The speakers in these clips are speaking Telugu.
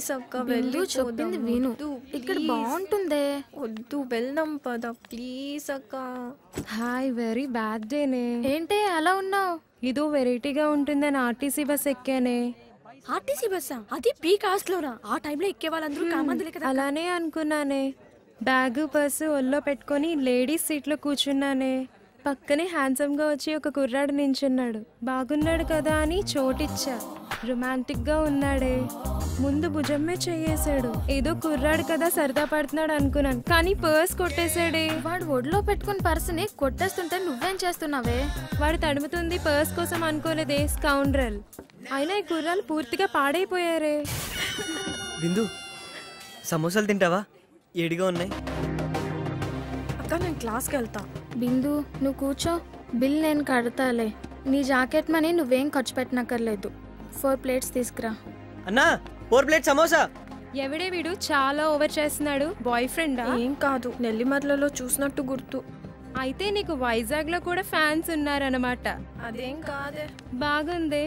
ప్లీజ్ అక్క బిందు వెళ్ళి చెప్పింది విను ఇక్కడ బాగుంటుందే వద్దు వెళ్దాం పద ప్లీజ్ అక్క హాయ్ వెరీ బ్యాడ్ డేనే ఏంటే అలా ఉన్నావు ఇదో వెరైటీగా ఉంటుందని ఆర్టీసీ బస్ ఎక్కానే ఆర్టీసీ బస్సా అది పీక్ లోనా ఆ టైంలో ఎక్కే వాళ్ళందరూ కామందులే కదా అలానే అనుకున్నానే బ్యాగ్ పర్సు ఒళ్ళో పెట్టుకొని లేడీస్ సీట్లో కూర్చున్నానే పక్కనే హ్యాండ్సమ్ గా వచ్చి ఒక కుర్రాడు నించున్నాడు బాగున్నాడు కదా అని చోటిచ్చా రొమాంటిక్ గా ఉన్నాడే ముందు భుజమ్మే చెయ్యేశాడు ఏదో కుర్రాడు కదా సరదా పడుతున్నాడు అనుకున్నాను కానీ పర్స్ కొట్టేశాడే వాడు ఒడిలో పెట్టుకుని పర్సుని కొట్టేస్తుంటే నువ్వేం చేస్తున్నావే వాడు తడుముతుంది పర్స్ కోసం అనుకోలేదే స్కౌండ్రల్ అయినా ఈ కుర్రాలు పూర్తిగా పాడైపోయారే బిందు సమోసాలు తింటావా ఏడిగా ఉన్నాయి అక్క నేను క్లాస్కి వెళ్తా బిందు నువ్వు కూర్చో బిల్ నేను కడతాలే నీ జాకెట్ మనీ నువ్వేం ఖర్చు పెట్టనక్కర్లేదు ఫోర్ ప్లేట్స్ తీసుకురా అన్నా ఫోర్ ప్లేట్ సమోసా ఎవడే వీడు చాలా ఓవర్ చేస్తున్నాడు బాయ్ ఫ్రెండా ఏం కాదు నెల్లిమర్లలో చూసినట్టు గుర్తు అయితే నీకు వైజాగ్ లో కూడా ఫ్యాన్స్ ఉన్నారన్నమాట అదేం కాదే బాగుంది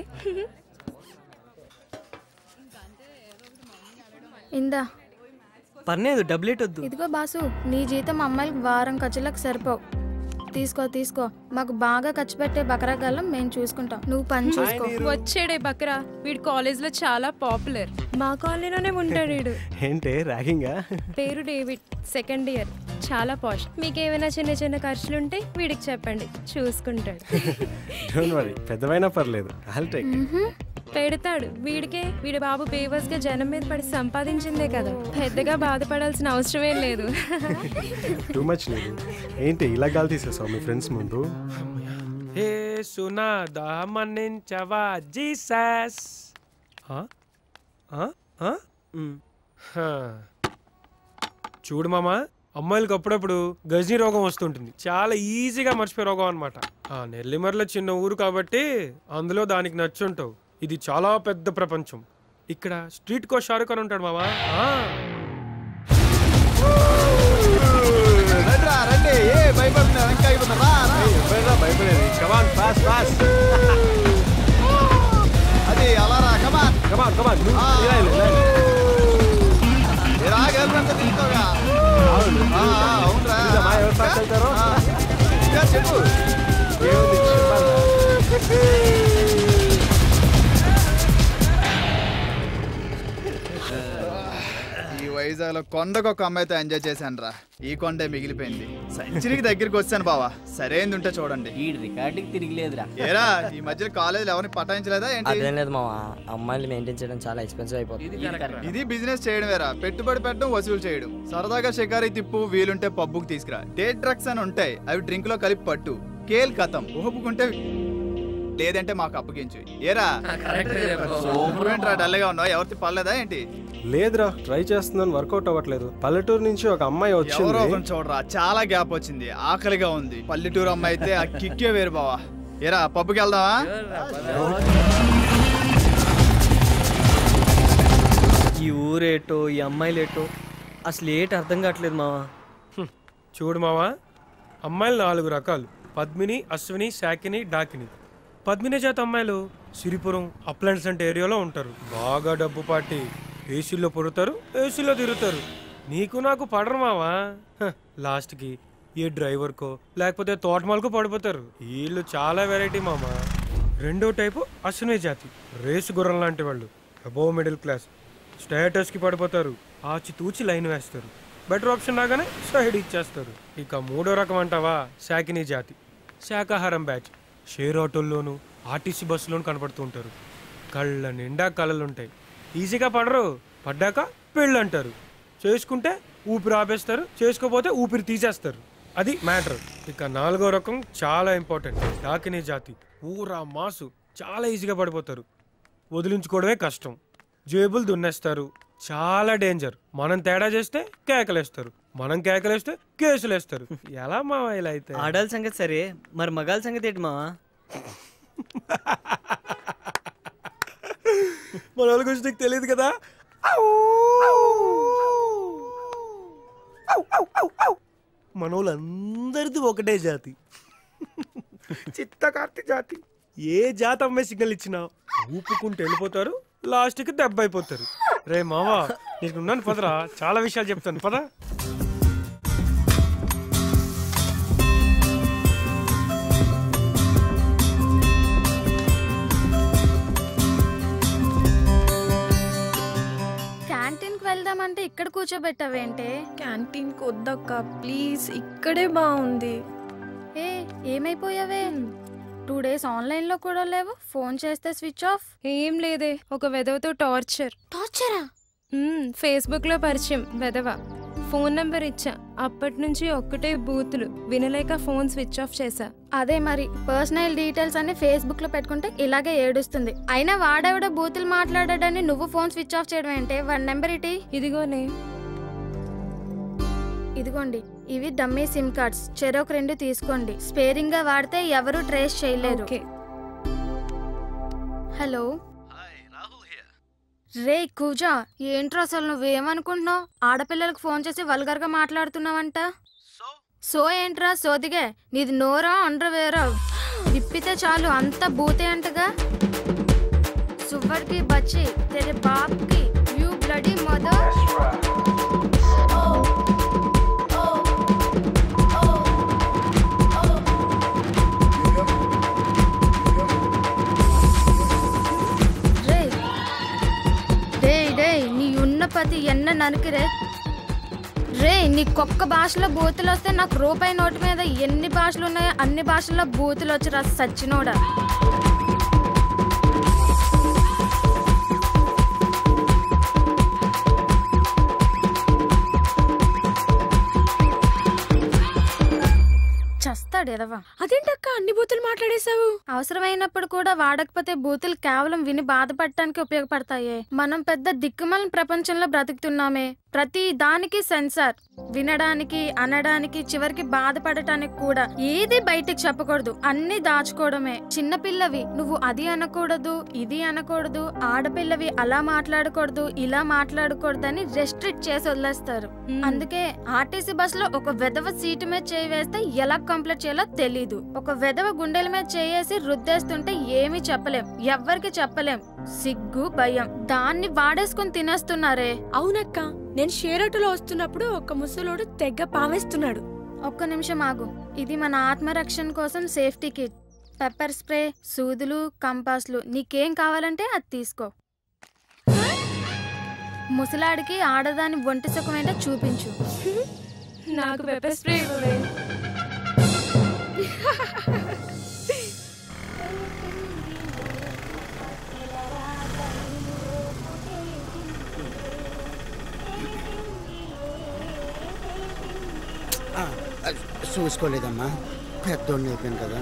ఇందా పర్లేదు డబ్లెట్ వద్దు ఇదిగో బాసు నీ జీతం అమ్మాయిలకి వారం ఖర్చులకు సరిపోవు తీసుకో తీసుకో మాకు బాగా ఖర్చు పెట్టే బకరగాళ్ళం మేము చూసుకుంటాం నువ్వు పని చూసుకో వచ్చాడే బక్రా వీడు కాలేజ్ లో చాలా పాపులర్ మా కాలనీలోనే ఉంటాడు వీడు ఏంటే ర్యాగింగా పేరు డేవిడ్ సెకండ్ ఇయర్ చాలా పాష్ మీకు ఏమైనా చిన్న చిన్న ఖర్చులుంటే వీడికి చెప్పండి చూసుకుంటాడు డోంట్ వరీ పెద్దవైనా పర్లేదు ఐల్ టేక్ పెడతాడు వీడికే వీడి బాబు పేవర్స్ గా జనం మీద పడి సంపాదించిందే కదా పెద్దగా బాధపడాల్సిన అవసరమేం లేదు టూ మచ్ లేదు ఏంటి ఇలా గాలి తీసేసావు మీ ఫ్రెండ్స్ ముందు హే సునాదా మన్నించవా జీసస్ ఆ? ఆ? ఆ? మ్. హా. చూడు మామా అమ్మాయిలకు అప్పుడప్పుడు గజనీ రోగం వస్తుంటుంది చాలా ఈజీగా మర్చిపోయే రోగం అనమాట ఆ నెల్లిమర్ల చిన్న ఊరు కాబట్టి అందులో దానికి నచ్చుంటావు ఇది చాలా పెద్ద ప్రపంచం ఇక్కడ స్ట్రీట్ కో షారుఖ్ అని ఉంటాడు మామా ఆ. రండిరా, రండి ఏ భయపడుతున్నారు ఇంకా అయిపోతున్నారు రా, రా. భయపడేది కమాన్ ఫాస్ట్ ఫాస్ట్ అది అలా రా కమాన్ కమాన్ కమాన్ రా గర్భంతా తీసుకోగా ఆ, ఆ, అవునురా మా ఎవరు ఫాస్ట్ వెళ్తారో ఆ, ఇంకా చెప్పు ఏముంది చెప్పాలా? ఈ వైజాగ్ లో కొండకు ఒక అమ్మాయితో ఎంజాయ్ చేశాను రా ఈ కొండే మిగిలిపోయింది సెంచరీకి దగ్గరికి వచ్చాను బావా సరైనది ఉంటే చూడండి ఈ రికార్డుకి తిరిగిలేదురా ఏరా ఈ మధ్యలో కాలేజీలో ఎవరిని పటాయించలేదా ఏంటి అదేం లేదు మామ అమ్మాయిలు మెయింటైన్ చేయడం చాలా ఎక్స్పెన్సివ్ అయిపోతుంది ఇది బిజినెస్ చేయడం వేరా పెట్టుబడి పెట్టడం వసూలు చేయడం సరదాగా షికారీ తిప్పు వీలుంటే పబ్బుకి తీసుకురా డేట్ డ్రగ్స్ అని ఉంటాయి అవి డ్రింక్ లో కలిపి పట్టు కేల్ కథం ఊపుకుంటే లేదంటే మాకు అప్పగించు ఏరా సూపర్ ఏంట్రా డల్గా ఉన్నావు ఎవరికి పర్లేదా ఏంటి లేదురా ట్రై చేస్తున్నాను వర్కౌట్ అవ్వట్లేదు పల్లెటూరు నుంచి ఒక అమ్మాయి ఎవరో వచ్చింది ఒకరిని చూడరా చాలా గ్యాప్ వచ్చింది ఆకలిగా ఉంది పల్లెటూరు అమ్మాయి అయితే ఆ కిక్కే వేరు బావా ఏరా పబ్బుకి వెళ్దామా ఈ ఊరేటో ఈ అమ్మాయిలేటో అసలు ఏటి అర్థం కావట్లేదు మావా హ్మ్. చూడు మావా అమ్మాయిలు నాలుగు రకాలు పద్మిని అశ్విని శాకిని డాకిని పద్మిని జాతి అమ్మాయిలు సిరిపురం అప్లాంట్స్ అంటే ఏరియాలో ఉంటారు బాగా డబ్బు పాటి ఏసీలో పొరుతారు ఏసీలో తిరుగుతారు నీకు నాకు పడరు మావా హ, లాస్ట్కి ఏ డ్రైవర్కో లేకపోతే తోటమాలకు పడిపోతారు వీళ్ళు చాలా వెరైటీ మామా రెండో టైపు అశ్విని జాతి రేసు గుర్రం లాంటి వాళ్ళు అబోవ్ మిడిల్ క్లాస్ స్టేటస్కి పడిపోతారు ఆచి తూచి లైన్ వేస్తారు బెటర్ ఆప్షన్ రాగానే సైడ్ ఇచ్చేస్తారు ఇక మూడో రకం అంటావా శాకినీ జాతి శాకాహారం బ్యాచ్ షేర్ ఆటోల్లోనూ ఆర్టీసీ బస్సులోనూ కనపడుతూ ఉంటారు కళ్ళ నిండా కళలు ఉంటాయి ఈజీగా పడరు పడ్డాక పెళ్ళి అంటారు చేసుకుంటే ఊపిరి ఆపేస్తారు చేసుకోపోతే ఊపిరి తీసేస్తారు అది మ్యాటర్ ఇక నాలుగో రకం చాలా ఇంపార్టెంట్ డాకినీ జాతి ఊరా మాసు చాలా ఈజీగా పడిపోతారు వదిలించుకోవడమే కష్టం జేబులు దున్నేస్తారు చాలా డేంజర్ మనం తేడా చేస్తే కేకలేస్తారు మనం కేకలేస్తే కేసులు వేస్తారు ఎలా మా ఇలా అయితే ఆడాల సంగతి సరే మరి మగాల సంగతి ఏంటి మావా మన వాళ్ళ గురించి నీకు తెలియదు కదా మన వాళ్ళందరిది ఒకటే జాతి చిత్తకార్తి జాతి ఏ జాతి అమ్మాయి సిగ్నల్ ఇచ్చినా ఊపుకుంటూ వెళ్ళిపోతారు లాస్ట్కి దెబ్బ అయిపోతారు రే మావా నీకు ఉన్నాను పదరా చాలా విషయాలు చెప్తాను పదా క్యాంటీన్కి వెళ్దామంటే ఇక్కడ కూర్చోబెట్టావేంటే క్యాంటీన్కి వద్దక్క ప్లీజ్ ఇక్కడే బాగుంది ఏ ఏమైపోయావే టూ డేస్ ఆన్లైన్లో కూడా లేవు ఫోన్ చేస్తే స్విచ్ ఆఫ్ ఏం లేదే ఒక వెధవతో టార్చర్ టార్చరా ఫేస్బుక్లో పరిచయం వెధవ ఫోన్ నెంబర్ ఇచ్చా అప్పటి నుంచి ఒక్కటే బూతులు వినలేక ఫోన్ స్విచ్ ఆఫ్ చేశా అదే మరి పర్సనల్ డీటెయిల్స్ అన్ని ఫేస్బుక్ లో పెట్టుకుంటే ఇలాగే ఏడుస్తుంది అయినా వాడెవడ బూతులు మాట్లాడాడని నువ్వు ఫోన్ స్విచ్ ఆఫ్ చేయడం ఏంటే వన్ నెంబర్ ఇటీ ఇదిగోనే ఇదిగోండి ఇవి డమ్మీ సిమ్ కార్డ్స్ చెరొక రెండు తీసుకోండి స్పేరింగ్ గా వాడితే ఎవరు ట్రేస్ చేయలేరు ఓకే హలో రే కూజా ఏంట్రా అసలు నువ్వేమనుకుంటున్నావు ఆడపిల్లలకు ఫోన్ చేసి వల్గర్ గా మాట్లాడుతున్నావంట సో ఏంట్రా సోదిగే నీది నోరా అండర్వేరా విప్పితే చాలు అంత బూతే అంటగా సువర్కి బచ్చి తెరే బాప్కి యూ బ్లడీ మదర్ రే డే డే నీ ఉన్న పతి ఎన్న నరికిరే రే నీకొక్క భాషలో బూతులు వస్తే నాకు రూపాయి నోటు మీద ఎన్ని భాషలు ఉన్నాయో అన్ని భాషల్లో బూతులు వచ్చి రా సచ్చినోడా చస్తాడు ఎదవా అదేంటక్క అన్ని బూతులు మాట్లాడేశావు అవసరమైనప్పుడు కూడా వాడకపోతే బూతులు కేవలం విని బాధపడటానికి ఉపయోగపడతాయే మనం పెద్ద దిక్కుమాలిన ప్రపంచంలో బ్రతుకుతున్నామే ప్రతి దానికి సెన్సార్ వినడానికి అనడానికి చివరికి బాధపడటానికి కూడా ఏది బయటికి చెప్పకూడదు అన్ని దాచుకోవడమే చిన్నపిల్లవి నువ్వు అది అనకూడదు ఇది అనకూడదు ఆడపిల్లవి అలా మాట్లాడకూడదు ఇలా మాట్లాడకూడదు అని రెస్ట్రిక్ట్ చేసి వదిలేస్తారు అందుకే ఆర్టీసీ బస్ లో ఒక వెధవ సీటు మీద చేయి వేస్తే ఎలా కంప్లీట్ చేయాలో తెలీదు ఒక వెధవ గుండెల మీద చేయేసి రుద్దేస్తుంటే ఏమీ చెప్పలేం ఎవ్వరికి చెప్పలేం సిగ్గు భయం దాన్ని వాడేసుకుని తినేస్తున్నారే అవునక్క నేను షేర్ ఆటోలో వస్తున్నప్పుడు ఒక ముసలోడు తెగ పావేస్తున్నాడు ఒక్క నిమిషం ఆగు ఇది మన ఆత్మరక్షణ కోసం సేఫ్టీ కిట్ పెప్పర్ స్ప్రే సూదులు కంపాస్లు నీకేం కావాలంటే అది తీసుకో ముసలాడికి ఆడదాని ఒంటి సుఖం ఏంటో చూపించు నాకు పెప్పర్ స్ప్రే ఇవ్వవే ఆ, అది చూసుకోలేదమ్మా పెద్దోడిని అయిపోయాను కదా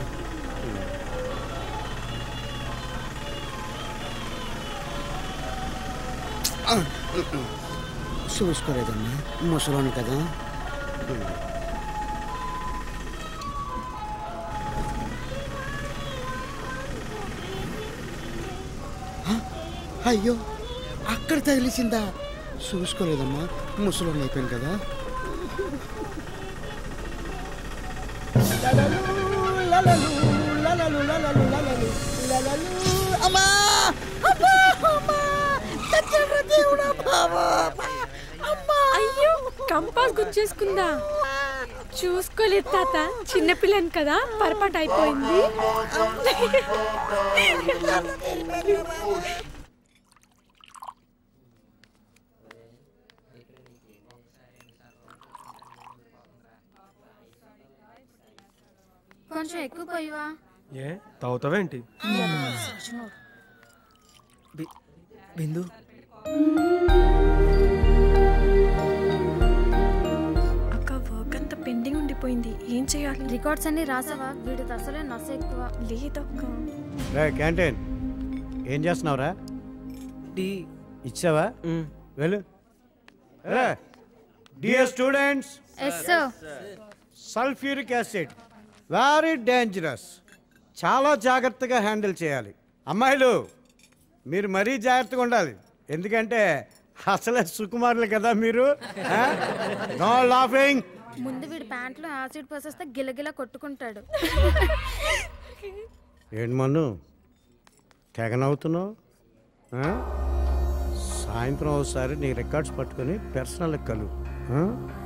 ఆ, చూసుకోలేదమ్మా ముసలోని కదా ఆ, అయ్యో అక్కడ తగిలిసిందా చూసుకోలేదమ్మా ముసలోని అయిపోయాను కదా అయ్యో కంపాస్ గుచ్చేసుకుందా చూసుకోలేదు తాత చిన్నపిల్లని కదా పొరపాటు అయిపోయింది కొంచెం ఎక్కువ పోయివా ఏ తాగుతావేంటి బి- బిందు అక్క వర్క్ అంతా పెండింగ్ ఉండిపోయింది ఏం చేయాలి రికార్డ్స్ అన్ని రాసావా వీడిది అసలే నస ఎక్కువ లేదక్క రే క్యాంటీన్ ఏం చేస్తున్నావురా టీ ఇచ్చావా మ్, వెళ్ళు dear students yes sir sulphuric acid very dangerous చాలా జాగ్రత్తగా హ్యాండిల్ చేయాలి అమ్మాయిలు మీరు మరీ జాగ్రత్తగా ఉండాలి ఎందుకంటే అసలే సుకుమారులు కదా మీరు నో లాఫింగ్ ముందు వీడి ప్యాంట్లో యాసిడ్ పోసేస్తే గిలగిల కొట్టుకుంటాడు ఏంటి మన్ను తెగ నవ్వుతున్నావు ఆ? సాయంత్రం ఒకసారి నీ రికార్డ్స్ పట్టుకొని పర్సనల్ కలువు ఆ?